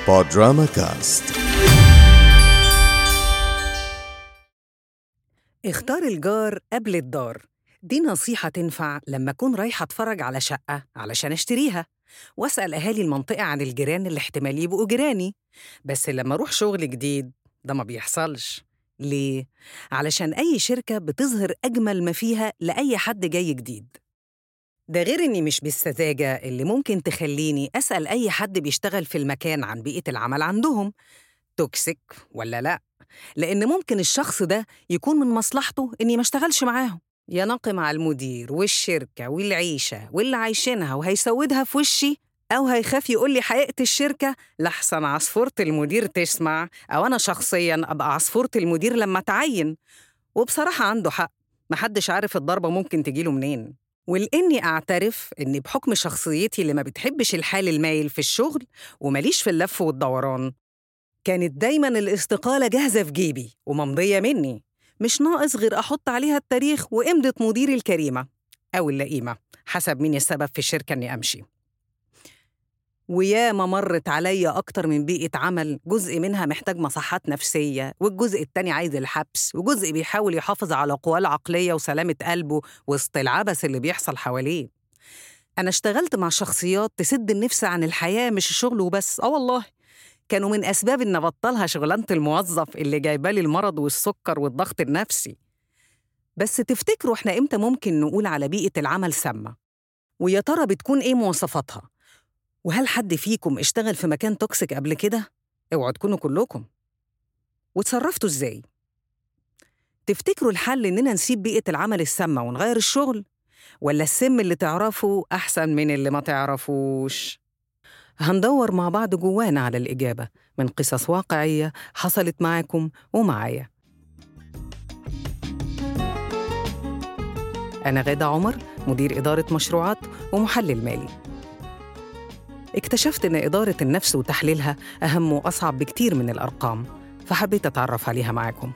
بودراما كاست اختار الجار قبل الدار دي نصيحة تنفع لما أكون رايحة أتفرج على شقة علشان أشتريها وأسأل أهالي المنطقة عن الجيران اللي احتمال يبقوا جيراني بس لما أروح شغل جديد ده ما بيحصلش ليه؟ علشان أي شركة بتظهر أجمل ما فيها لأي حد جاي جديد ده غير إني مش بالسذاجة اللي ممكن تخليني أسأل أي حد بيشتغل في المكان عن بيئة العمل عندهم توكسيك ولا لأ لأن ممكن الشخص ده يكون من مصلحته إني ما اشتغلش معاهم يناقم على المدير والشركة والعيشة واللي عايشينها وهيسودها في وشي أو هيخاف يقول لي حقيقة الشركة لحسن عصفورة المدير تسمع أو أنا شخصياً أبقى عصفورة المدير لما أتعين وبصراحة عنده حق محدش عارف الضربة ممكن تجيله منين ولإني أعترف إني بحكم شخصيتي اللي ما بتحبش الحال المايل في الشغل ومليش في اللف والدوران كانت دايما الاستقالة جاهزة في جيبي وممضية مني مش ناقص غير أحط عليها التاريخ وإمضة مديري الكريمة أو اللئيمة حسب مين السبب في الشركة إني أمشي وياما مرت عليا أكتر من بيئة عمل جزء منها محتاج مصحات نفسية والجزء التاني عايز الحبس وجزء بيحاول يحافظ على قواه العقلية وسلامة قلبه وسط العبث اللي بيحصل حواليه أنا اشتغلت مع شخصيات تسد النفس عن الحياة مش الشغل وبس آه والله كانوا من أسباب إن أبطلها شغلانة الموظف اللي جايبالي المرض والسكر والضغط النفسي بس تفتكروا إحنا إمتى ممكن نقول على بيئة العمل سامة؟ ويا ترى بتكون إيه مواصفاتها؟ وهل حد فيكم اشتغل في مكان توكسيك قبل كده؟ اوعوا تكونوا كلكم وتصرفتوا إزاي؟ تفتكروا الحل إننا نسيب بيئة العمل السامة ونغير الشغل؟ ولا السم اللي تعرفه أحسن من اللي ما تعرفوش؟ هندور مع بعض جوانا على الإجابة من قصص واقعية حصلت معاكم ومعايا أنا غادة عمر مدير إدارة مشروعات ومحلل مالي اكتشفت إن إدارة النفس وتحليلها أهم وأصعب بكتير من الأرقام فحبيت أتعرف عليها معاكم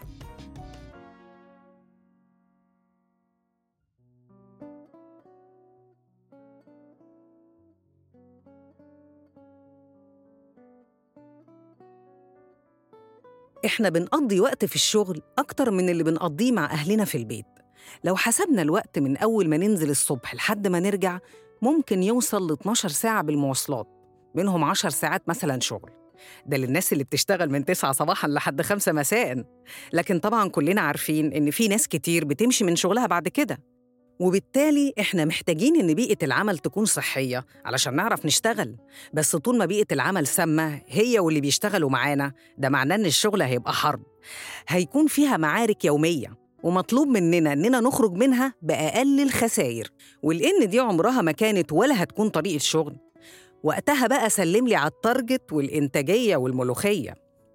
إحنا بنقضي وقت في الشغل أكتر من اللي بنقضيه مع أهلنا في البيت لو حسبنا الوقت من أول ما ننزل الصبح لحد ما نرجع ممكن يوصل ل 12 ساعة بالمواصلات منهم 10 ساعات مثلا شغل ده للناس اللي بتشتغل من 9 صباحا لحد 5 مساء لكن طبعا كلنا عارفين إن في ناس كتير بتمشي من شغلها بعد كده وبالتالي إحنا محتاجين إن بيئة العمل تكون صحية علشان نعرف نشتغل بس طول ما بيئة العمل سامة هي واللي بيشتغلوا معانا ده معناه إن الشغل هيبقى حرب هيكون فيها معارك يومية ومطلوب مننا إننا نخرج منها بأقل الخسائر ولأن دي عمرها ما كانت ولا هتكون طريقة شغل وقتها بقى سلم لي على التارجت والإنتاجية والملوخية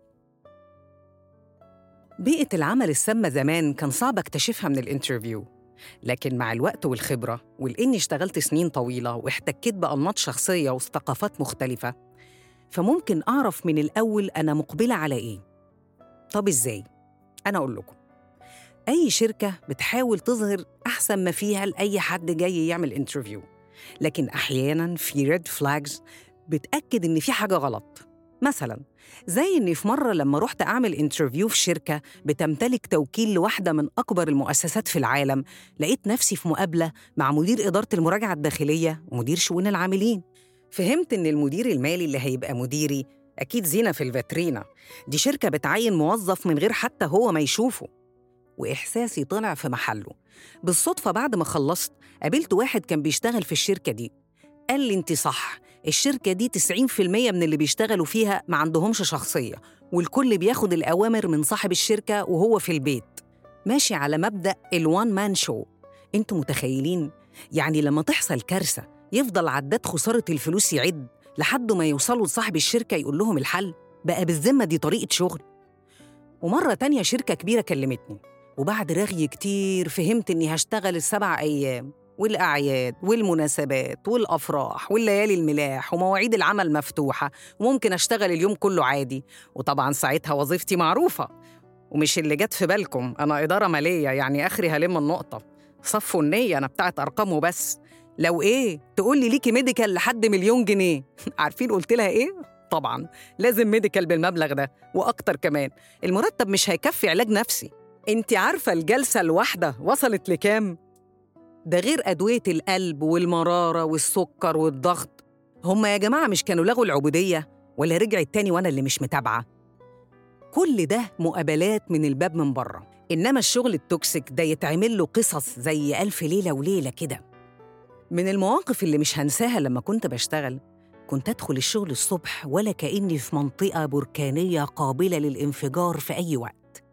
بيئة العمل السامة زمان كان صعب اكتشفها من الانترفيو لكن مع الوقت والخبرة ولإني اشتغلت سنين طويلة واحتكيت بأنماط شخصية وثقافات مختلفة فممكن أعرف من الأول أنا مقبلة على إيه طب إزاي؟ أنا أقول لكم أي شركة بتحاول تظهر أحسن ما فيها لأي حد جاي يعمل انترفيو لكن أحياناً في ريد فلاجز بتأكد إن في حاجة غلط مثلاً زي إني في مرة لما رحت أعمل انترفيو في شركة بتمتلك توكيل لواحدة من أكبر المؤسسات في العالم لقيت نفسي في مقابلة مع مدير إدارة المراجعة الداخلية ومدير شؤون العاملين فهمت إن المدير المالي اللي هيبقى مديري أكيد زينة في الفاترينا دي شركة بتعين موظف من غير حتى هو ما يشوفه وإحساسي طلع في محله بالصدفة بعد ما خلصت قابلت واحد كان بيشتغل في الشركة دي قال لي انت صح الشركة دي 90% من اللي بيشتغلوا فيها ما عندهمش شخصية والكل بياخد الأوامر من صاحب الشركة وهو في البيت ماشي على مبدأ الوان مان شو انتوا متخيلين يعني لما تحصل كارثة يفضل عداد خسارة الفلوس يعد لحد ما يوصلوا لصاحب الشركة يقول لهم الحل بقى بالذمة دي طريقة شغل ومرة تانية شركة كبيرة كلمتني وبعد رغي كتير فهمت إني هشتغل السبع أيام والأعياد والمناسبات والأفراح والليالي الملاح ومواعيد العمل مفتوحة وممكن أشتغل اليوم كله عادي وطبعا ساعتها وظيفتي معروفة ومش اللي جت في بالكم أنا إدارة مالية يعني آخري هلم النقطة صفوا النية أنا بتاعت أرقام وبس لو إيه تقول لي ليكي ميديكال لحد مليون جنيه عارفين قلت لها إيه؟ طبعا لازم ميديكال بالمبلغ ده وأكتر كمان المرتب مش هيكفي علاج نفسي انت عارفة الجلسة الواحدة وصلت لكام؟ ده غير أدوية القلب والمرارة والسكر والضغط هما يا جماعة مش كانوا لغوا العبودية ولا رجعت تاني وأنا اللي مش متابعة كل ده مقابلات من الباب من بره إنما الشغل التوكسيك ده يتعمل له قصص زي ألف ليلة وليلة كده من المواقف اللي مش هنساها لما كنت بشتغل كنت أدخل الشغل الصبح ولا كأني في منطقة بركانية قابلة للانفجار في أي وقت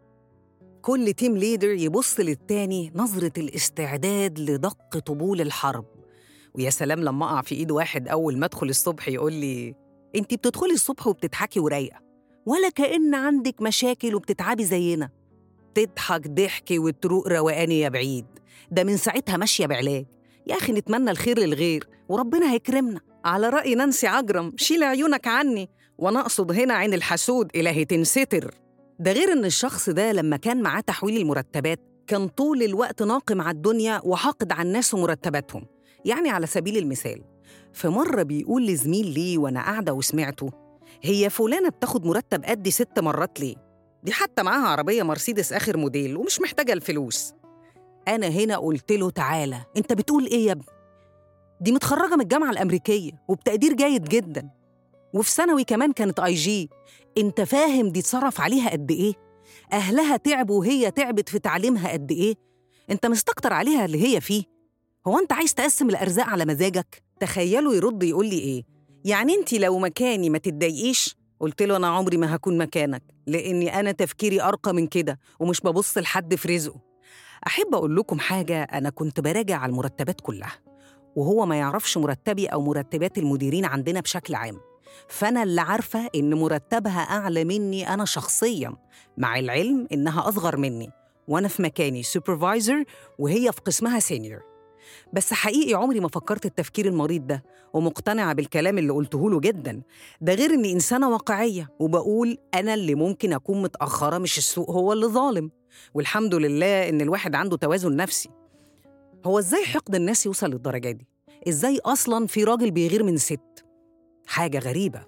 كل تيم ليدر يبص للتاني نظرة الاستعداد لدق طبول الحرب ويا سلام لما أقع في إيد واحد أول ما أدخل الصبح يقول لي أنت بتدخلي الصبح وبتضحكي ورايقة ولا كأن عندك مشاكل وبتتعبي زينا تضحك ضحكي وتروق روقاني يا بعيد ده من ساعتها ماشية بعلاج يا أخي نتمنى الخير للغير وربنا هيكرمنا على رأي نانسي عجرم شيل عيونك عني وأنا أقصد هنا عين الحسود إلهي تنستر ده غير إن الشخص ده لما كان معاه تحويل المرتبات كان طول الوقت ناقم على الدنيا وحاقد على الناس ومرتباتهم يعني على سبيل المثال في مرة بيقول لزميل ليه وأنا قاعدة وسمعته هي فلانة بتاخد مرتب قد ست مرات ليه؟ دي حتى معاها عربية مرسيدس آخر موديل ومش محتاجة الفلوس أنا هنا قلت له تعالى أنت بتقول إيه يا ابني؟ دي متخرجة من الجامعة الأمريكية وبتقدير جيد جدا وفي ثانوي كمان كانت اي جي انت فاهم دي اتصرف عليها قد ايه اهلها تعبوا وهي تعبت في تعليمها قد ايه انت مستكتر عليها اللي هي فيه هو انت عايز تقسم الارزاق على مزاجك تخيلوا يرد يقول لي ايه يعني انت لو مكاني ما تتضايقيش قلت له انا عمري ما هكون مكانك لاني انا تفكيري ارقى من كده ومش ببص لحد في رزقه احب اقول لكم حاجه انا كنت براجع على المرتبات كلها وهو ما يعرفش مرتبي او مرتبات المديرين عندنا بشكل عام فانا اللي عارفه ان مرتبها اعلى مني انا شخصيا مع العلم انها اصغر مني وانا في مكاني سوبرفايزر وهي في قسمها سينيور بس حقيقي عمري ما فكرت التفكير المريض ده ومقتنعة بالكلام اللي قلته له جدا ده غير إني إنسانة واقعية وبقول أنا اللي ممكن أكون متأخرة مش السوق هو اللي ظالم والحمد لله إن الواحد عنده توازن نفسي هو إزاي حقد الناس يوصل للدرجة دي؟ إزاي أصلاً في راجل بيغير من ست؟ حاجة غريبة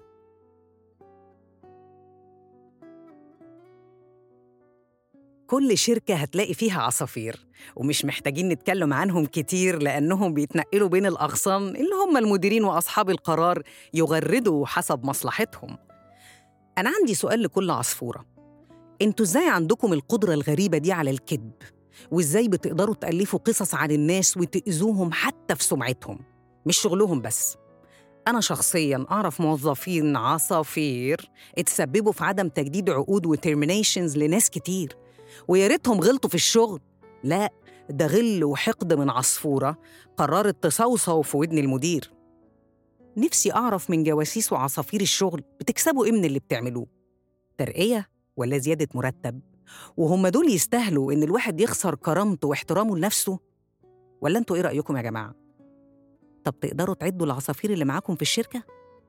كل شركة هتلاقي فيها عصافير ومش محتاجين نتكلم عنهم كتير لأنهم بيتنقلوا بين الأغصان اللي هم المديرين وأصحاب القرار يغردوا حسب مصلحتهم أنا عندي سؤال لكل عصفورة انتوا ازاي عندكم القدرة الغريبة دي على الكذب؟ وازاي بتقدروا تألفوا قصص عن الناس وتأذوهم حتى في سمعتهم؟ مش شغلهم بس أنا شخصياً أعرف موظفين عصافير اتسببوا في عدم تجديد عقود وترمينيشنز لناس كتير ويا ريتهم غلطوا في الشغل لا ده غل وحقد من عصفورة قررت تصوصو في ودن المدير نفسي أعرف من جواسيس وعصافير الشغل بتكسبوا إيه من اللي بتعملوه ترقية ولا زيادة مرتب وهم دول يستاهلوا إن الواحد يخسر كرامته واحترامه لنفسه ولا أنتوا إيه رأيكم يا جماعة؟ طب تقدروا تعدوا العصافير اللي معاكم في الشركة؟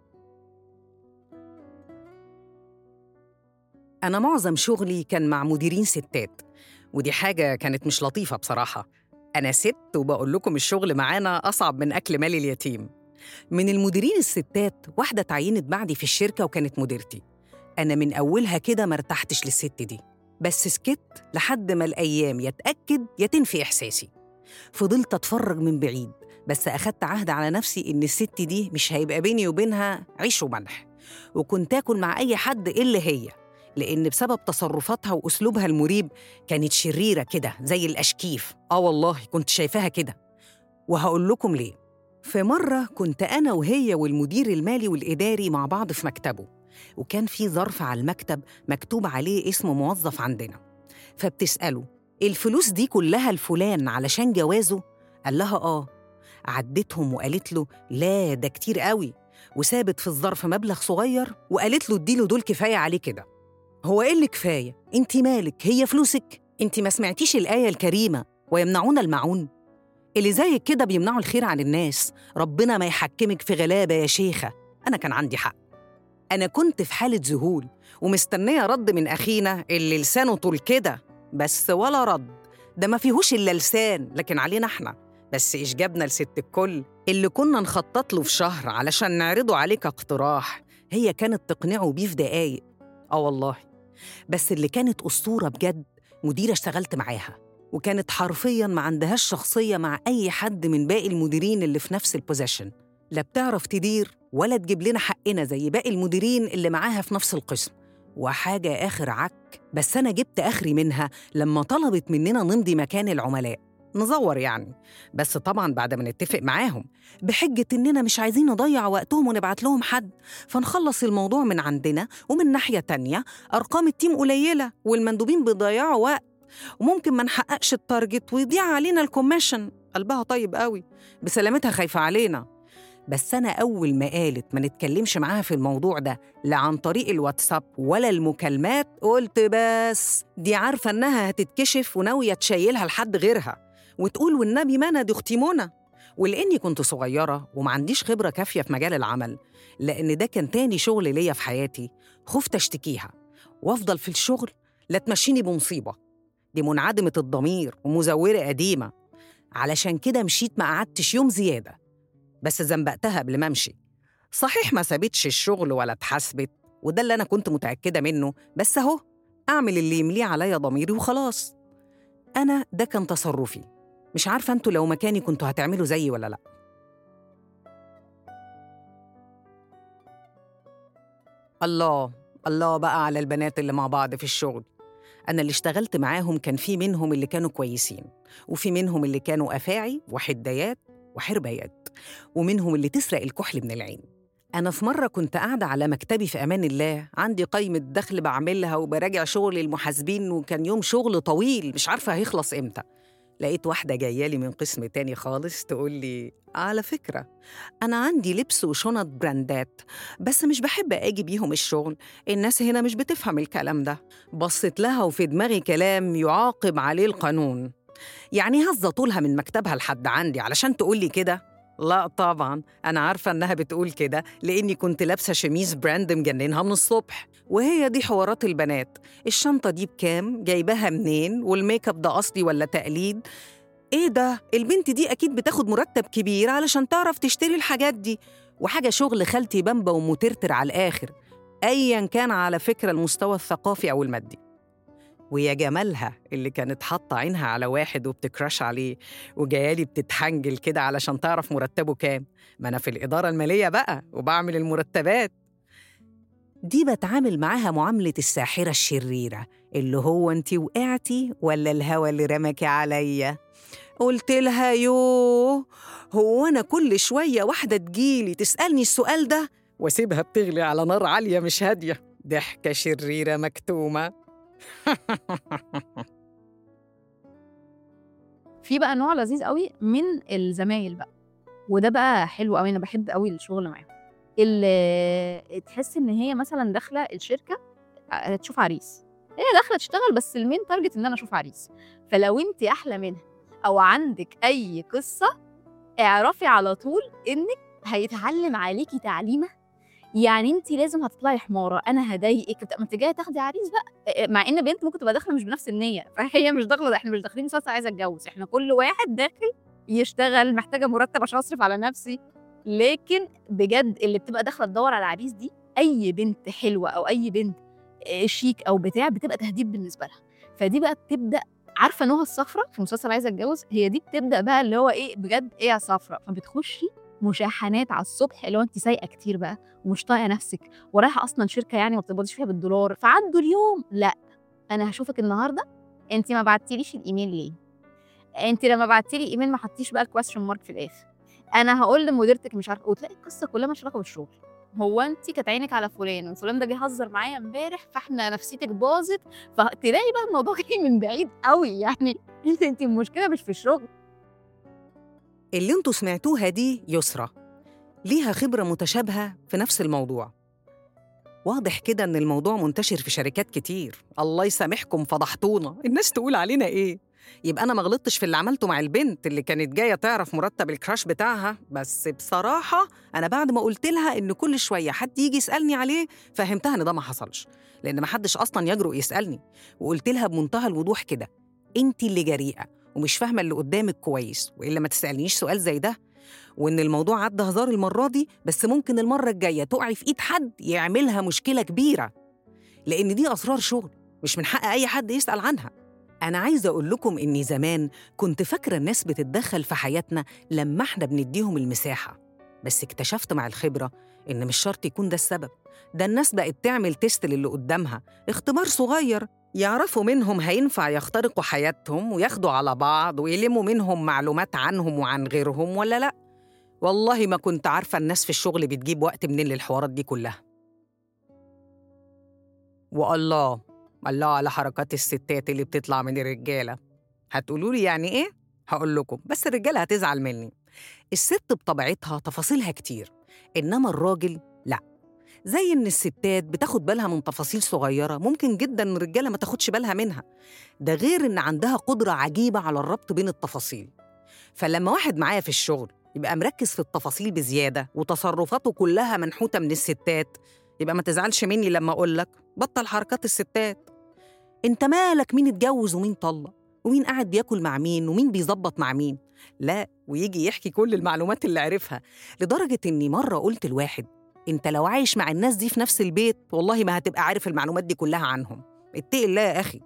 أنا معظم شغلي كان مع مديرين ستات ودي حاجة كانت مش لطيفة بصراحة أنا ست وبقول لكم الشغل معانا أصعب من أكل مال اليتيم من المديرين الستات واحدة اتعينت بعدي في الشركة وكانت مديرتي أنا من أولها كده ما ارتحتش للست دي بس سكت لحد ما الأيام يتأكد يتنفي إحساسي فضلت أتفرج من بعيد بس أخدت عهد على نفسي إن الست دي مش هيبقى بيني وبينها عيش وملح وكنت آكل مع أي حد إلا هي لأن بسبب تصرفاتها وأسلوبها المريب كانت شريرة كده زي الأشكيف آه والله كنت شايفاها كده وهقول لكم ليه في مرة كنت أنا وهي والمدير المالي والإداري مع بعض في مكتبه وكان في ظرف على المكتب مكتوب عليه اسم موظف عندنا فبتسأله الفلوس دي كلها لفلان علشان جوازه؟ قال لها آه عدتهم وقالت له لا ده كتير قوي وسابت في الظرف مبلغ صغير وقالت له اديله دول كفاية عليه كده هو ايه اللي كفاية؟ انت مالك هي فلوسك؟ انت ما سمعتيش الآية الكريمة ويمنعون المعون؟ اللي زيك كده بيمنعوا الخير عن الناس ربنا ما يحكمك في غلابة يا شيخة أنا كان عندي حق أنا كنت في حالة ذهول ومستنية رد من أخينا اللي لسانه طول كده بس ولا رد ده ما فيهوش إلا لسان لكن علينا إحنا بس إيش جابنا لست الكل اللي كنا نخطط له في شهر علشان نعرضه عليك اقتراح هي كانت تقنعه بيه في دقايق اه والله بس اللي كانت أسطورة بجد مديرة اشتغلت معاها وكانت حرفيا ما عندهاش شخصية مع أي حد من باقي المديرين اللي في نفس البوزيشن لا بتعرف تدير ولا تجيب لنا حقنا زي باقي المديرين اللي معاها في نفس القسم وحاجة آخر عك بس أنا جبت آخري منها لما طلبت مننا نمضي مكان العملاء نزور يعني بس طبعا بعد ما نتفق معاهم بحجة إننا مش عايزين نضيع وقتهم ونبعت لهم حد فنخلص الموضوع من عندنا ومن ناحية تانية أرقام التيم قليلة والمندوبين بيضيعوا وقت وممكن ما نحققش التارجت ويضيع علينا الكوميشن قلبها طيب قوي بسلامتها خايفة علينا بس أنا أول ما قالت ما نتكلمش معاها في الموضوع ده لا عن طريق الواتساب ولا المكالمات قلت بس دي عارفة إنها هتتكشف وناوية تشيلها لحد غيرها وتقول والنبي ما أنا دي أختي منى ولأني كنت صغيرة وما عنديش خبرة كافية في مجال العمل لأن ده كان تاني شغل ليا في حياتي خفت أشتكيها وأفضل في الشغل لا تمشيني بمصيبة دي منعدمة الضمير ومزورة قديمة علشان كده مشيت ما قعدتش يوم زيادة بس زنبقتها قبل ما أمشي صحيح ما سابتش الشغل ولا اتحاسبت وده اللي أنا كنت متأكدة منه بس أهو أعمل اللي يمليه عليا ضميري وخلاص أنا ده كان تصرفي مش عارفة أنتوا لو مكاني كنتوا هتعملوا زيي ولا لأ الله الله بقى على البنات اللي مع بعض في الشغل أنا اللي اشتغلت معاهم كان في منهم اللي كانوا كويسين وفي منهم اللي كانوا أفاعي وحدايات وحربايات ومنهم اللي تسرق الكحل من العين أنا في مرة كنت قاعدة على مكتبي في أمان الله عندي قايمة دخل بعملها وبراجع شغل المحاسبين وكان يوم شغل طويل مش عارفة هيخلص إمتى لقيت واحدة جاية لي من قسم تاني خالص تقول لي على فكرة أنا عندي لبس وشنط براندات بس مش بحب أجي بيهم الشغل الناس هنا مش بتفهم الكلام ده بصيت لها وفي دماغي كلام يعاقب عليه القانون يعني هزة طولها من مكتبها لحد عندي علشان تقول لي كده لا طبعا أنا عارفة إنها بتقول كده لأني كنت لابسة شميز براند مجننها من الصبح وهي دي حوارات البنات الشنطة دي بكام جايباها منين والميك اب ده أصلي ولا تقليد إيه ده البنت دي أكيد بتاخد مرتب كبير علشان تعرف تشتري الحاجات دي وحاجة شغل خالتي بامبا ومترتر على الآخر أيا كان على فكرة المستوى الثقافي أو المادي ويا جمالها اللي كانت حاطة عينها على واحد وبتكراش عليه وجايالي بتتحنجل كده علشان تعرف مرتبه كام ما أنا في الإدارة المالية بقى وبعمل المرتبات دي بتعامل معاها معاملة الساحرة الشريرة اللي هو انت وقعتي ولا الهوى اللي رماكي عليا قلت لها يوه هو أنا كل شوية واحدة تجيلي تسألني السؤال ده واسيبها بتغلي على نار عالية مش هادية ضحكة شريرة مكتومة في بقى نوع لذيذ قوي من الزمايل بقى وده بقى حلو قوي انا بحب قوي الشغل معاهم اللي تحس ان هي مثلا داخله الشركه ع- تشوف عريس هي داخله تشتغل بس المين تارجت ان انا اشوف عريس فلو انت احلى منها او عندك اي قصه اعرفي على طول انك هيتعلم عليكي تعليمه يعني انت لازم هتطلعي حماره انا هضايقك بتاع- ما انت جايه تاخدي عريس بقى مع ان بنت ممكن تبقى داخله مش بنفس النيه فهي مش داخله احنا مش داخلين مسلسل عايزه اتجوز احنا كل واحد داخل يشتغل محتاجه مرتب عشان اصرف على نفسي لكن بجد اللي بتبقى داخله تدور على عريس دي اي بنت حلوه او اي بنت آه، شيك او بتاع بتبقى تهديد بالنسبه لها فدي بقى بتبدا عارفه نهى الصفرة في مسلسل عايزه اتجوز هي دي بتبدا بقى اللي هو ايه بجد ايه يا صفرة فبتخشي مشاحنات على الصبح اللي هو انت سايقه كتير بقى ومش طايقه نفسك ورايحه اصلا شركه يعني ما بتقبضيش فيها بالدولار فعدوا اليوم لا انا هشوفك النهارده انت ما بعتيليش الايميل ليه انت لما بعتي لي ايميل ما حطيتيش بقى الكويستشن مارك في الاخر انا هقول لمديرتك مش عارفه وتلاقي القصه كلها مالهاش علاقه بالشغل هو انت كانت عينك على فلان وفلان ده جه يهزر معايا امبارح فاحنا نفسيتك باظت فتلاقي بقى الموضوع جاي من بعيد قوي يعني انت انت المشكله مش في الشغل اللي انتوا سمعتوها دي يسرى ليها خبرة متشابهة في نفس الموضوع واضح كده إن الموضوع منتشر في شركات كتير الله يسامحكم فضحتونا الناس تقول علينا إيه يبقى أنا ما غلطتش في اللي عملته مع البنت اللي كانت جاية تعرف مرتب الكراش بتاعها بس بصراحة أنا بعد ما قلت لها إن كل شوية حد يجي يسألني عليه فهمتها إن ده ما حصلش لأن ما حدش أصلا يجرؤ يسألني وقلت لها بمنتهى الوضوح كده أنت اللي جريئة ومش فاهمة اللي قدامك كويس وإلا ما تسألنيش سؤال زي ده وإن الموضوع عدى هزار المرة دي بس ممكن المرة الجاية تقعي في إيد حد يعملها مشكلة كبيرة لأن دي أسرار شغل مش من حق أي حد يسأل عنها أنا عايزة أقول لكم إني زمان كنت فاكرة الناس بتتدخل في حياتنا لما إحنا بنديهم المساحة بس اكتشفت مع الخبرة إن مش شرط يكون ده السبب ده الناس بقت تعمل تيست للي قدامها اختبار صغير يعرفوا منهم هينفع يخترقوا حياتهم وياخدوا على بعض ويلموا منهم معلومات عنهم وعن غيرهم ولا لأ والله ما كنت عارفة الناس في الشغل بتجيب وقت منين للحوارات دي كلها والله الله على حركات الستات اللي بتطلع من الرجالة هتقولوا لي يعني إيه؟ هقول لكم بس الرجالة هتزعل مني الست بطبيعتها تفاصيلها كتير إنما الراجل لأ زي إن الستات بتاخد بالها من تفاصيل صغيرة ممكن جدا إن الرجالة ما تاخدش بالها منها ده غير إن عندها قدرة عجيبة على الربط بين التفاصيل فلما واحد معايا في الشغل يبقى مركز في التفاصيل بزيادة وتصرفاته كلها منحوتة من الستات يبقى ما تزعلش مني لما أقول لك بطل حركات الستات انت مالك مين اتجوز ومين طلق ومين قاعد بياكل مع مين ومين بيظبط مع مين لا ويجي يحكي كل المعلومات اللي عرفها لدرجة إني مرة قلت لواحد انت لو عايش مع الناس دي في نفس البيت والله ما هتبقى عارف المعلومات دي كلها عنهم اتقي الله يا أخي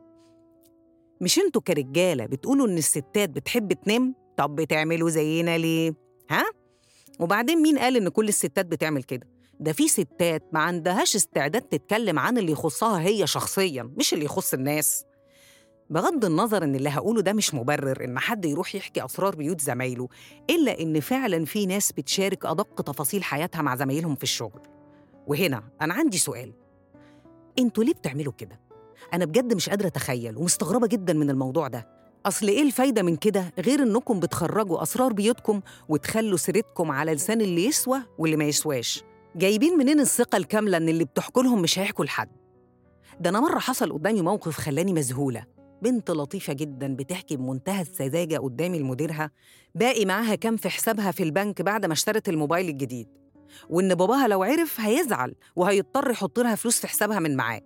مش انتوا كرجالة بتقولوا إن الستات بتحب تنام طب بتعملوا زينا ليه ها وبعدين مين قال إن كل الستات بتعمل كده ده في ستات ما عندهاش استعداد تتكلم عن اللي يخصها هي شخصيا مش اللي يخص الناس بغض النظر ان اللي هقوله ده مش مبرر ان حد يروح يحكي اسرار بيوت زمايله الا ان فعلا في ناس بتشارك ادق تفاصيل حياتها مع زمايلهم في الشغل وهنا انا عندي سؤال انتوا ليه بتعملوا كده انا بجد مش قادره اتخيل ومستغربه جدا من الموضوع ده اصل ايه الفايده من كده غير انكم بتخرجوا اسرار بيوتكم وتخلوا سيرتكم على لسان اللي يسوى واللي ما يسواش جايبين منين الثقة الكاملة إن اللي بتحكوا لهم مش هيحكوا لحد؟ ده أنا مرة حصل قدامي موقف خلاني مذهولة بنت لطيفة جدا بتحكي بمنتهى السذاجة قدامي لمديرها باقي معاها كام في حسابها في البنك بعد ما اشترت الموبايل الجديد وإن باباها لو عرف هيزعل وهيضطر يحط لها فلوس في حسابها من معاه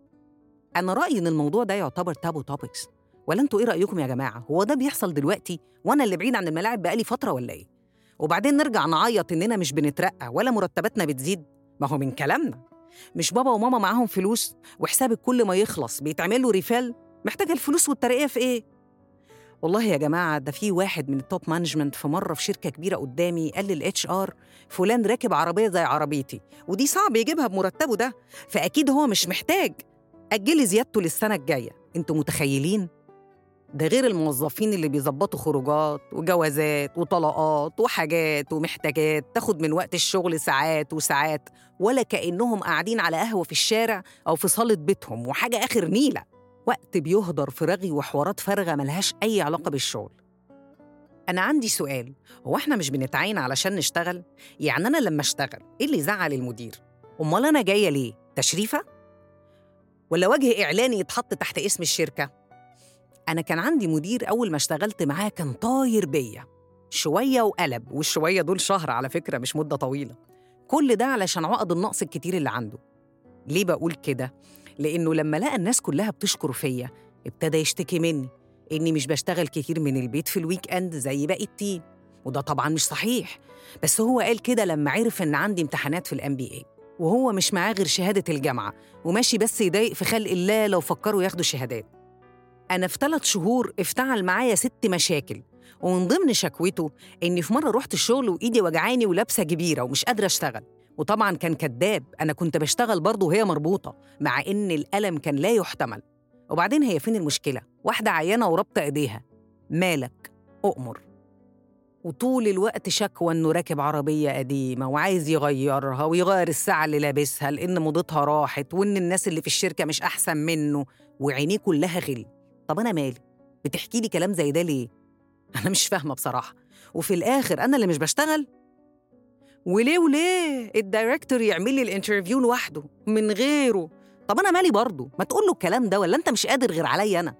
أنا رأيي إن الموضوع ده يعتبر تابو توبكس ولا انتوا ايه رأيكم يا جماعة؟ هو ده بيحصل دلوقتي وأنا اللي بعيد عن الملاعب بقالي فترة ولا إيه؟ وبعدين نرجع نعيط إننا مش بنترقى ولا مرتباتنا بتزيد ما هو من كلامنا مش بابا وماما معاهم فلوس وحسابك كل ما يخلص بيتعمل له ريفال محتاجة الفلوس والترقية في إيه؟ والله يا جماعة ده في واحد من التوب مانجمنت في مرة في شركة كبيرة قدامي قال للاتش ار فلان راكب عربية زي عربيتي ودي صعب يجيبها بمرتبه ده فأكيد هو مش محتاج أجلي زيادته للسنة الجاية انتوا متخيلين؟ ده غير الموظفين اللي بيظبطوا خروجات وجوازات وطلقات وحاجات ومحتاجات تاخد من وقت الشغل ساعات وساعات ولا كأنهم قاعدين على قهوة في الشارع أو في صالة بيتهم وحاجة آخر نيلة وقت بيهدر في رغي وحوارات فارغة ملهاش أي علاقة بالشغل أنا عندي سؤال هو إحنا مش بنتعين علشان نشتغل؟ يعني أنا لما أشتغل إيه اللي يزعل المدير؟ أمال أنا جاية ليه؟ تشريفة؟ ولا وجه إعلاني يتحط تحت اسم الشركة؟ أنا كان عندي مدير أول ما اشتغلت معاه كان طاير بيا شوية وقلب والشوية دول شهر على فكرة مش مدة طويلة كل ده علشان عقد النقص الكتير اللي عنده ليه بقول كده؟ لأنه لما لقى الناس كلها بتشكر فيا ابتدى يشتكي مني إني مش بشتغل كتير من البيت في الويك أند زي باقي التيم وده طبعا مش صحيح بس هو قال كده لما عرف إن عندي امتحانات في الام بي اي وهو مش معاه غير شهادة الجامعة وماشي بس يضايق في خلق الله لو فكروا ياخدوا شهادات أنا في ثلاث شهور افتعل معايا ست مشاكل ومن ضمن شكوته إني في مرة رحت الشغل وإيدي وجعاني ولابسة جبيرة ومش قادرة أشتغل وطبعا كان كذاب أنا كنت بشتغل برضه وهي مربوطة مع إن الألم كان لا يحتمل وبعدين هي فين المشكلة؟ واحدة عيانة ورابطة إيديها مالك أؤمر وطول الوقت شكوى إنه راكب عربية قديمة وعايز يغيرها ويغير الساعة اللي لابسها لأن موضتها راحت وإن الناس اللي في الشركة مش أحسن منه وعينيه كلها غل طب أنا مالي؟ بتحكي لي كلام زي ده ليه؟ أنا مش فاهمة بصراحة وفي الآخر أنا اللي مش بشتغل؟ وليه وليه الدايركتور يعمل لي الانترفيو لوحده من غيره طب انا مالي برضه ما تقول له الكلام ده ولا انت مش قادر غير عليا انا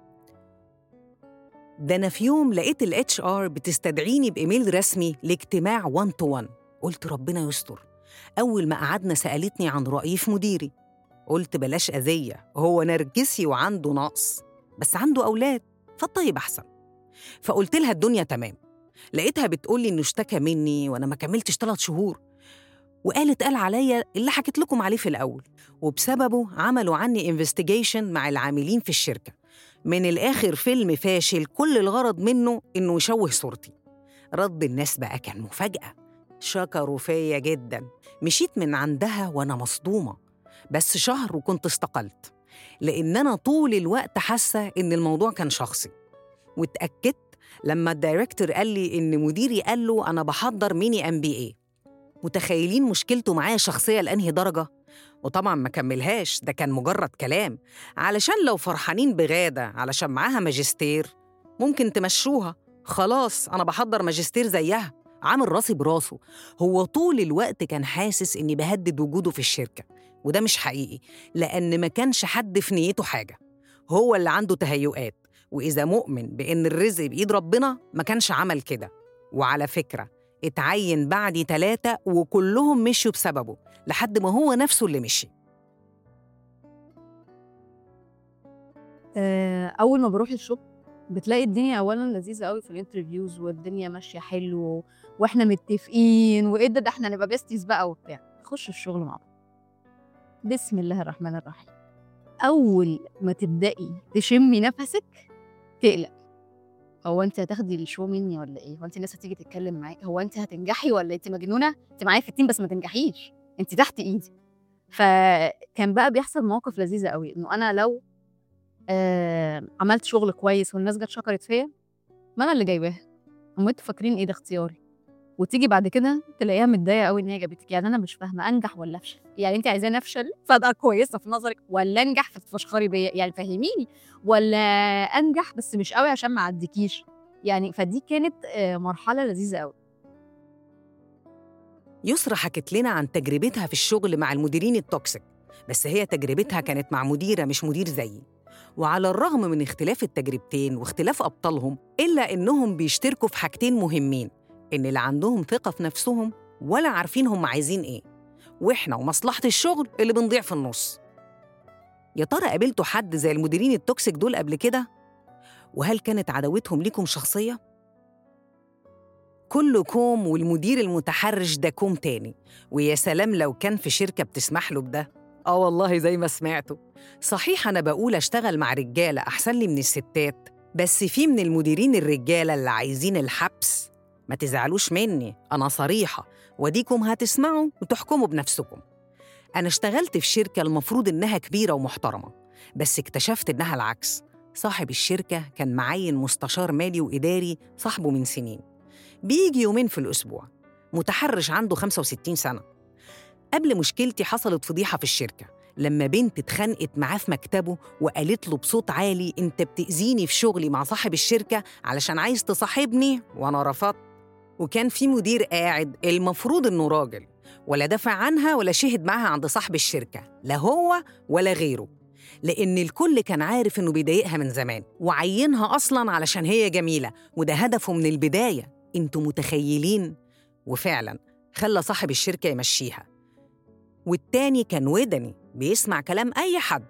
ده انا في يوم لقيت الاتش ار بتستدعيني بايميل رسمي لاجتماع 1 تو 1 قلت ربنا يستر اول ما قعدنا سالتني عن رايي في مديري قلت بلاش اذيه هو نرجسي وعنده نقص بس عنده اولاد فالطيب احسن فقلت لها الدنيا تمام لقيتها بتقولي إنه اشتكى مني وأنا ما كملتش ثلاث شهور وقالت قال عليا اللي حكيت لكم عليه في الأول وبسببه عملوا عني انفستيجيشن مع العاملين في الشركة من الآخر فيلم فاشل كل الغرض منه إنه يشوه صورتي رد الناس بقى كان مفاجأة شكروا فيا جدا مشيت من عندها وأنا مصدومة بس شهر وكنت استقلت لأن أنا طول الوقت حاسة إن الموضوع كان شخصي واتأكدت لما الدايركتور قال لي إن مديري قال له أنا بحضر ميني ام بي اي متخيلين مشكلته معايا شخصية لأنهي درجة؟ وطبعا ما كملهاش ده كان مجرد كلام علشان لو فرحانين بغادة علشان معاها ماجستير ممكن تمشوها خلاص أنا بحضر ماجستير زيها عامل راسي براسه هو طول الوقت كان حاسس إني بهدد وجوده في الشركة وده مش حقيقي لأن ما كانش حد في نيته حاجة هو اللي عنده تهيؤات وإذا مؤمن بإن الرزق بإيد ربنا ما كانش عمل كده وعلى فكرة اتعين بعدي ثلاثة وكلهم مشوا بسببه لحد ما هو نفسه اللي مشي آه، اول ما بروح الشغل بتلاقي الدنيا اولا لذيذه قوي في الانترفيوز والدنيا ماشيه حلو واحنا متفقين وايه ده ده احنا نبقى بيستيز بقى وبتاع نخش الشغل مع بعض بسم الله الرحمن الرحيم اول ما تبداي تشمي نفسك تقلق هو انت هتاخدي الشو مني ولا ايه هو انت الناس هتيجي تتكلم معايا هو انت هتنجحي ولا انت مجنونه انت معايا في التيم بس ما تنجحيش انت تحت ايدي فكان بقى بيحصل مواقف لذيذه قوي انه انا لو آه عملت شغل كويس والناس جت شكرت فيا ما انا اللي جايباها هم انتوا فاكرين ايه ده اختياري وتيجي بعد كده تلاقيها متضايقه قوي ان هي جابتك يعني انا مش فاهمه انجح ولا افشل يعني انت عايزاني افشل فابقى كويسه في نظرك ولا انجح فتفشخري بيا يعني فهميني ولا انجح بس مش قوي عشان ما اعديكيش يعني فدي كانت آه، مرحله لذيذه قوي يسرا حكت لنا عن تجربتها في الشغل مع المديرين التوكسيك بس هي تجربتها كانت مع مديرة مش مدير زيي وعلى الرغم من اختلاف التجربتين واختلاف أبطالهم إلا إنهم بيشتركوا في حاجتين مهمين إن لا عندهم ثقة في نفسهم ولا عارفين هم عايزين إيه وإحنا ومصلحة الشغل اللي بنضيع في النص يا ترى قابلتوا حد زي المديرين التوكسيك دول قبل كده؟ وهل كانت عداوتهم ليكم شخصية؟ كل كوم والمدير المتحرش ده كوم تاني ويا سلام لو كان في شركة بتسمح له بده آه والله زي ما سمعته صحيح أنا بقول أشتغل مع رجالة أحسن لي من الستات بس في من المديرين الرجالة اللي عايزين الحبس ما تزعلوش مني أنا صريحة وديكم هتسمعوا وتحكموا بنفسكم أنا اشتغلت في شركة المفروض إنها كبيرة ومحترمة بس اكتشفت إنها العكس صاحب الشركة كان معين مستشار مالي وإداري صاحبه من سنين بيجي يومين في الأسبوع متحرش عنده 65 سنة قبل مشكلتي حصلت فضيحة في الشركة لما بنت اتخانقت معاه في مكتبه وقالت له بصوت عالي انت بتأذيني في شغلي مع صاحب الشركة علشان عايز تصاحبني وانا رفضت وكان في مدير قاعد المفروض انه راجل ولا دافع عنها ولا شهد معاها عند صاحب الشركة لا هو ولا غيره لأن الكل كان عارف إنه بيضايقها من زمان وعينها أصلاً علشان هي جميلة وده هدفه من البداية انتوا متخيلين وفعلا خلى صاحب الشركة يمشيها والتاني كان ودني بيسمع كلام أي حد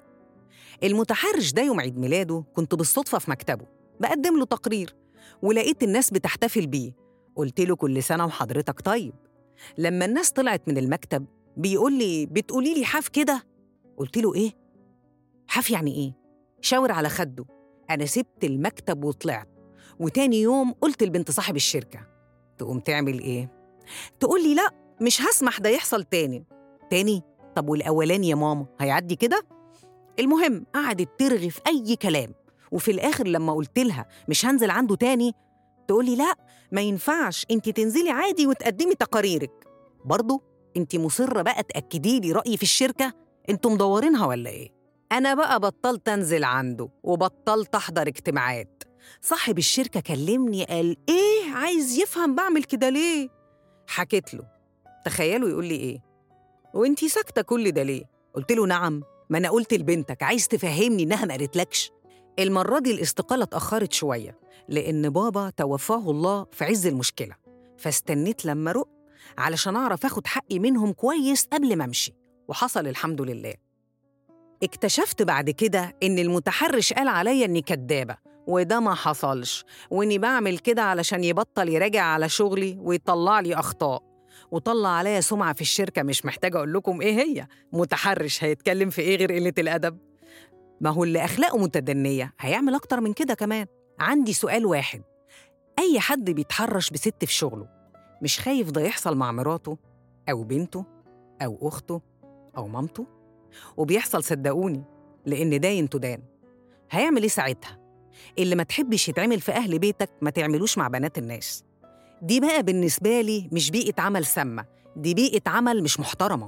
المتحرش ده يوم عيد ميلاده كنت بالصدفة في مكتبه بقدم له تقرير ولقيت الناس بتحتفل بيه قلت له كل سنة وحضرتك طيب لما الناس طلعت من المكتب بيقول لي بتقولي لي حاف كده قلت له ايه حاف يعني ايه شاور على خده انا سبت المكتب وطلعت وتاني يوم قلت لبنت صاحب الشركة تقوم تعمل إيه؟ تقول لي لأ مش هسمح ده يحصل تاني تاني؟ طب والأولاني يا ماما هيعدي كده؟ المهم قعدت ترغي في أي كلام وفي الآخر لما قلت لها مش هنزل عنده تاني تقول لي لأ ما ينفعش انت تنزلي عادي وتقدمي تقاريرك برضه انت مصرة بقى تأكدي لي رأيي في الشركة انتوا مدورينها ولا ايه؟ أنا بقى بطلت أنزل عنده وبطلت أحضر اجتماعات صاحب الشركة كلمني قال إيه عايز يفهم بعمل كده ليه؟ حكيت له تخيلوا يقول لي إيه؟ وإنتي ساكتة كل ده ليه؟ قلت له نعم ما أنا قلت لبنتك عايز تفهمني إنها ما قالتلكش المرة دي الاستقالة اتأخرت شوية لأن بابا توفاه الله في عز المشكلة فاستنيت لما رق علشان أعرف أخد حقي منهم كويس قبل ما أمشي وحصل الحمد لله اكتشفت بعد كده إن المتحرش قال عليا إني كدابة وده ما حصلش وإني بعمل كده علشان يبطل يراجع على شغلي ويطلع لي أخطاء وطلع عليا سمعة في الشركة مش محتاجة أقول لكم إيه هي متحرش هيتكلم في إيه غير قلة الأدب ما هو اللي أخلاقه متدنية هيعمل أكتر من كده كمان عندي سؤال واحد أي حد بيتحرش بست في شغله مش خايف ده يحصل مع مراته أو بنته أو أخته أو مامته وبيحصل صدقوني لأن داين تدان هيعمل إيه ساعتها؟ اللي ما تحبش يتعمل في أهل بيتك ما تعملوش مع بنات الناس دي بقى بالنسبة لي مش بيئة عمل سامة دي بيئة عمل مش محترمة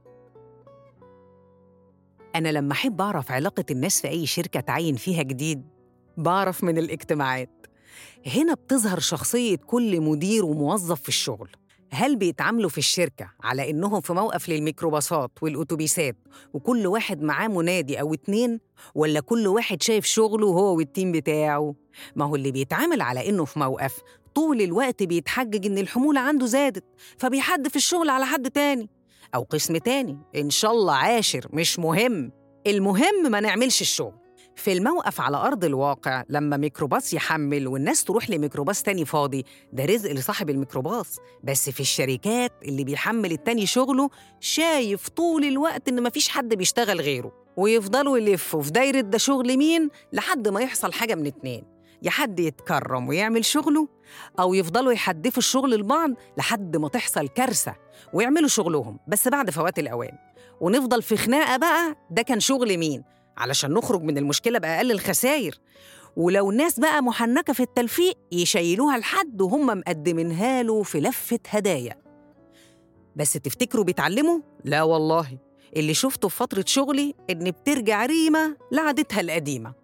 أنا لما أحب أعرف علاقة الناس في أي شركة تعين فيها جديد بعرف من الاجتماعات هنا بتظهر شخصية كل مدير وموظف في الشغل هل بيتعاملوا في الشركة على إنهم في موقف للميكروباصات والأتوبيسات وكل واحد معاه منادي أو اتنين ولا كل واحد شايف شغله هو والتيم بتاعه؟ ما هو اللي بيتعامل على إنه في موقف طول الوقت بيتحجج إن الحمولة عنده زادت فبيحدف الشغل على حد تاني أو قسم تاني إن شاء الله عاشر مش مهم المهم ما نعملش الشغل في الموقف على أرض الواقع لما ميكروباص يحمل والناس تروح لميكروباص تاني فاضي ده رزق لصاحب الميكروباص بس في الشركات اللي بيحمل التاني شغله شايف طول الوقت إن مفيش حد بيشتغل غيره ويفضلوا يلفوا في دايرة ده شغل مين لحد ما يحصل حاجة من اتنين يا حد يتكرم ويعمل شغله أو يفضلوا يحدفوا الشغل لبعض لحد ما تحصل كارثة ويعملوا شغلهم بس بعد فوات الأوان ونفضل في خناقة بقى ده كان شغل مين علشان نخرج من المشكلة بأقل الخسائر ولو الناس بقى محنكة في التلفيق يشيلوها لحد وهم مقدمينها له في لفة هدايا بس تفتكروا بيتعلموا؟ لا والله اللي شفته في فترة شغلي إن بترجع ريمة لعادتها القديمة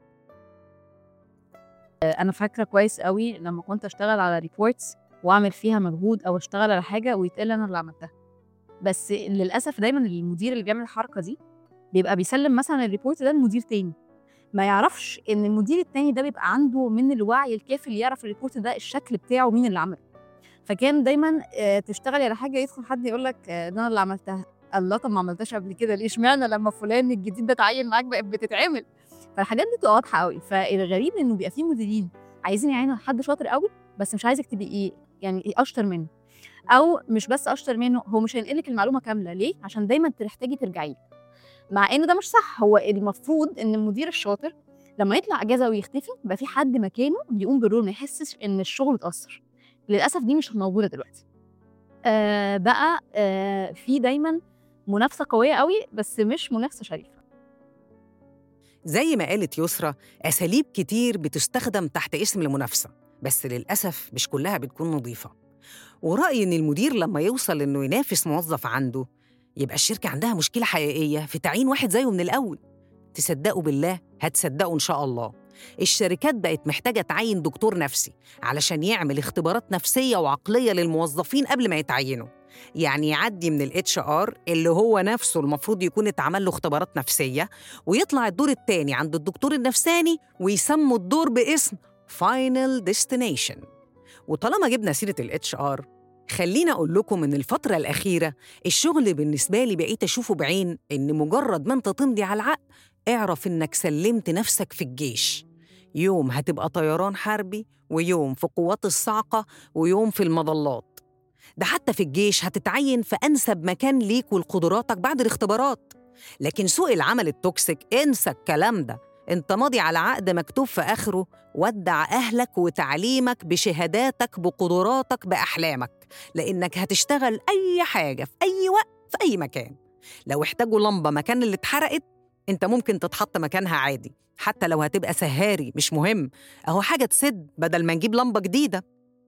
انا فاكره كويس قوي لما كنت اشتغل على ريبورتس واعمل فيها مجهود او اشتغل على حاجه ويتقال انا اللي عملتها بس للاسف دايما المدير اللي بيعمل الحركه دي بيبقى بيسلم مثلا الريبورت ده لمدير تاني ما يعرفش ان المدير التاني ده بيبقى عنده من الوعي الكافي اللي يعرف الريبورت ده الشكل بتاعه مين اللي عمله فكان دايما آه، تشتغلي على حاجه يدخل حد يقول لك آه، ده انا اللي عملتها الله طب ما عملتهاش قبل كده ليه اشمعنى لما فلان الجديد ده اتعين معاك بقت بتتعمل فالحاجات دي بتبقى واضحه قوي فالغريب انه بيبقى في مديرين عايزين يعينوا حد شاطر قوي بس مش عايزك تبقي ايه يعني إيه اشطر منه او مش بس اشطر منه هو مش هينقلك المعلومه كامله ليه عشان دايما تحتاجي ترجعي له. مع ان ده مش صح هو المفروض ان المدير الشاطر لما يطلع اجازه ويختفي يبقى في حد مكانه بيقوم بالرول ما يحسش ان الشغل اتاثر للاسف دي مش موجوده دلوقتي آه بقى آه في دايما منافسه قويه قوي بس مش منافسه شريفه زي ما قالت يسرى أساليب كتير بتستخدم تحت اسم المنافسة بس للأسف مش كلها بتكون نظيفة ورأيي إن المدير لما يوصل إنه ينافس موظف عنده يبقى الشركة عندها مشكلة حقيقية في تعيين واحد زيه من الأول تصدقوا بالله هتصدقوا إن شاء الله الشركات بقت محتاجة تعين دكتور نفسي علشان يعمل اختبارات نفسية وعقلية للموظفين قبل ما يتعينوا يعني يعدي من الاتش ار اللي هو نفسه المفروض يكون اتعمل له اختبارات نفسيه ويطلع الدور التاني عند الدكتور النفساني ويسموا الدور باسم فاينل ديستنيشن وطالما جبنا سيره الاتش ار خليني اقول لكم ان الفتره الاخيره الشغل بالنسبه لي بقيت اشوفه بعين ان مجرد ما انت تمضي على العقد اعرف انك سلمت نفسك في الجيش يوم هتبقى طيران حربي ويوم في قوات الصاعقه ويوم في المظلات ده حتى في الجيش هتتعين في أنسب مكان ليك ولقدراتك بعد الاختبارات لكن سوق العمل التوكسيك انسى الكلام ده انت ماضي على عقد مكتوب في آخره ودع أهلك وتعليمك بشهاداتك بقدراتك بأحلامك لأنك هتشتغل أي حاجة في أي وقت في أي مكان لو احتاجوا لمبة مكان اللي اتحرقت انت ممكن تتحط مكانها عادي حتى لو هتبقى سهاري مش مهم اهو حاجة تسد بدل ما نجيب لمبة جديدة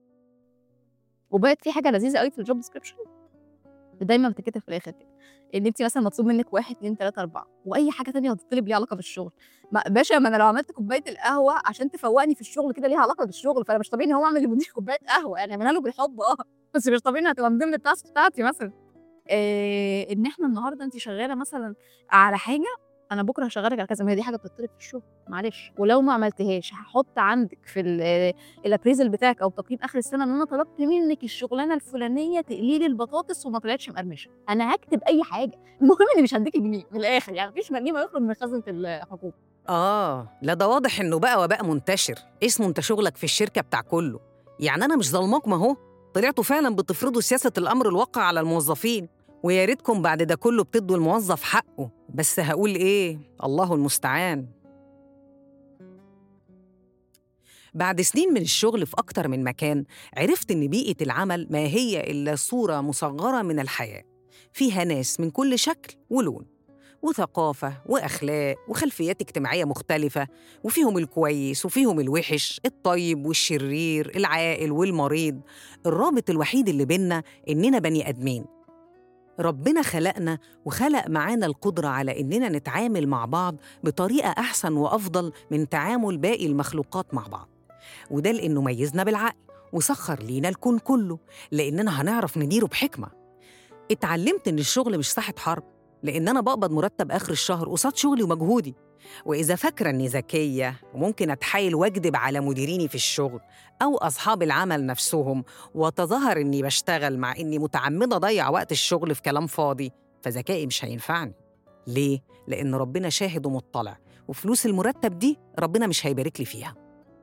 وبقت في حاجه لذيذه قوي في الجوب ديسكربشن دايما بتتكتب في الاخر كده ان انت مثلا مطلوب منك واحد اتنين تلاته اربعه واي حاجه تانية هتطلب ليها علاقه بالشغل ما باشا ما انا لو عملت كوبايه القهوه عشان تفوقني في الشغل كده ليها علاقه بالشغل فانا مش طبيعي ان هو اعمل لمدير كوبايه قهوه يعني اعملها له بالحب اه بس مش طبيعي انها هتبقى من ضمن التاسك بتاعتي مثلا إيه ان احنا النهارده انت شغاله مثلا على حاجه انا بكره هشغلك على كذا ما هي دي حاجه بتطلب في الشغل معلش ولو ما عملتهاش هحط عندك في الابريزل بتاعك او تقييم اخر السنه ان انا طلبت منك الشغلانه الفلانيه تقلي لي البطاطس وما طلعتش مقرمشه انا هكتب اي حاجه المهم اني مش هديك جنيه من الاخر يعني مفيش جنيه ما يخرج من خزنه الحكومه آه لا ده واضح إنه بقى وباء منتشر اسمه أنت شغلك في الشركة بتاع كله يعني أنا مش ظلماكم أهو طلعتوا فعلا بتفرضوا سياسة الأمر الواقع على الموظفين ويا ريتكم بعد ده كله بتدوا الموظف حقه بس هقول إيه الله المستعان بعد سنين من الشغل في أكتر من مكان عرفت إن بيئة العمل ما هي إلا صورة مصغرة من الحياة فيها ناس من كل شكل ولون وثقافة وأخلاق وخلفيات اجتماعية مختلفة وفيهم الكويس وفيهم الوحش الطيب والشرير العاقل والمريض الرابط الوحيد اللي بينا إننا بني آدمين ربنا خلقنا وخلق معانا القدرة على إننا نتعامل مع بعض بطريقة أحسن وأفضل من تعامل باقي المخلوقات مع بعض وده لأنه ميزنا بالعقل وسخر لينا الكون كله لأننا هنعرف نديره بحكمة اتعلمت إن الشغل مش ساحة حرب لأن أنا بقبض مرتب آخر الشهر قصاد شغلي ومجهودي وإذا فاكرة إني ذكية وممكن أتحايل وأكذب على مديريني في الشغل أو أصحاب العمل نفسهم وأتظاهر إني بشتغل مع إني متعمدة أضيع وقت الشغل في كلام فاضي فذكائي مش هينفعني ليه؟ لأن ربنا شاهد ومطلع وفلوس المرتب دي ربنا مش هيبارك لي فيها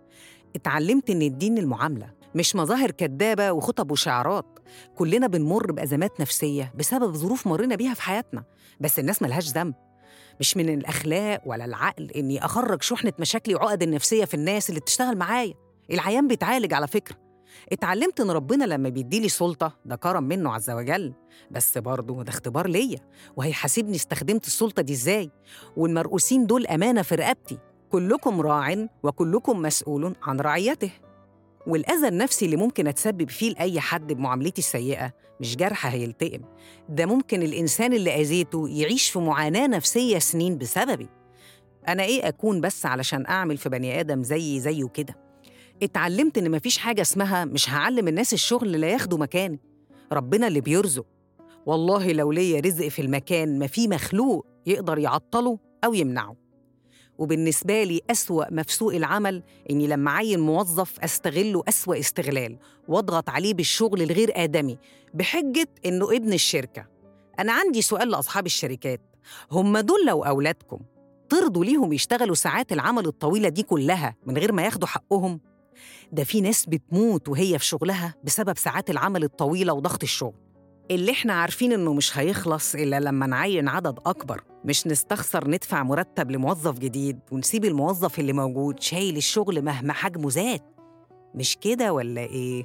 اتعلمت إن الدين المعاملة مش مظاهر كدابة وخطب وشعارات كلنا بنمر بأزمات نفسية بسبب ظروف مرينا بيها في حياتنا بس الناس ملهاش ذنب مش من الأخلاق ولا العقل إني أخرج شحنة مشاكلي وعقد النفسية في الناس اللي بتشتغل معايا العيان بيتعالج على فكرة اتعلمت إن ربنا لما بيديلي سلطة ده كرم منه عز وجل بس برضه ده اختبار ليا وهيحاسبني استخدمت السلطة دي إزاي والمرؤوسين دول أمانة في رقبتي كلكم راع وكلكم مسؤول عن رعيته والأذى النفسي اللي ممكن أتسبب فيه لأي حد بمعاملتي السيئة مش جرح هيلتئم ده ممكن الإنسان اللي أذيته يعيش في معاناة نفسية سنين بسببي أنا إيه أكون بس علشان أعمل في بني آدم زيي زيه كده اتعلمت إن مفيش حاجة اسمها مش هعلم الناس الشغل لا ياخدوا مكاني ربنا اللي بيرزق والله لو ليا رزق في المكان ما في مخلوق يقدر يعطله أو يمنعه وبالنسبة لي أسوأ ما في سوق العمل إني لما أعين موظف أستغله أسوأ استغلال وأضغط عليه بالشغل الغير آدمي بحجة إنه ابن الشركة أنا عندي سؤال لأصحاب الشركات هم دول لو أولادكم ترضوا ليهم يشتغلوا ساعات العمل الطويلة دي كلها من غير ما ياخدوا حقهم؟ ده في ناس بتموت وهي في شغلها بسبب ساعات العمل الطويلة وضغط الشغل اللي احنا عارفين انه مش هيخلص الا لما نعين عدد اكبر مش نستخسر ندفع مرتب لموظف جديد ونسيب الموظف اللي موجود شايل الشغل مهما حجمه زاد مش كده ولا ايه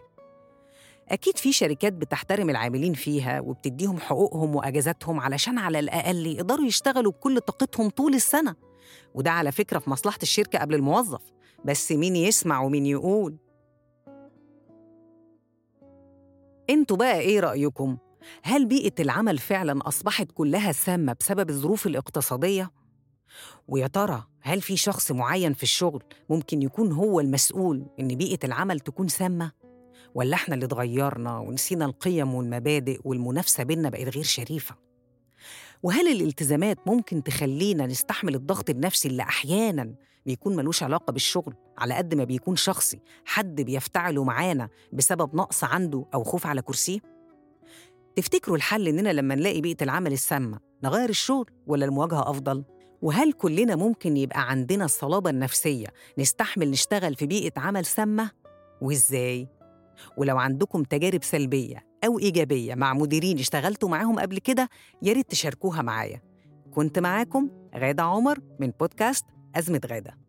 اكيد في شركات بتحترم العاملين فيها وبتديهم حقوقهم واجازاتهم علشان على الاقل يقدروا يشتغلوا بكل طاقتهم طول السنه وده على فكره في مصلحه الشركه قبل الموظف بس مين يسمع ومين يقول انتوا بقى ايه رايكم هل بيئة العمل فعلا أصبحت كلها سامة بسبب الظروف الاقتصادية؟ ويا ترى هل في شخص معين في الشغل ممكن يكون هو المسؤول إن بيئة العمل تكون سامة؟ ولا إحنا اللي اتغيرنا ونسينا القيم والمبادئ والمنافسة بينا بقت غير شريفة؟ وهل الالتزامات ممكن تخلينا نستحمل الضغط النفسي اللي أحياناً بيكون ملوش علاقة بالشغل على قد ما بيكون شخصي حد بيفتعله معانا بسبب نقص عنده أو خوف على كرسيه؟ تفتكروا الحل إننا لما نلاقي بيئة العمل السامة نغير الشغل ولا المواجهة أفضل؟ وهل كلنا ممكن يبقى عندنا الصلابة النفسية نستحمل نشتغل في بيئة عمل سامة؟ وإزاي؟ ولو عندكم تجارب سلبية أو إيجابية مع مديرين اشتغلتوا معاهم قبل كده يا ريت تشاركوها معايا كنت معاكم غادة عمر من بودكاست أزمة غادة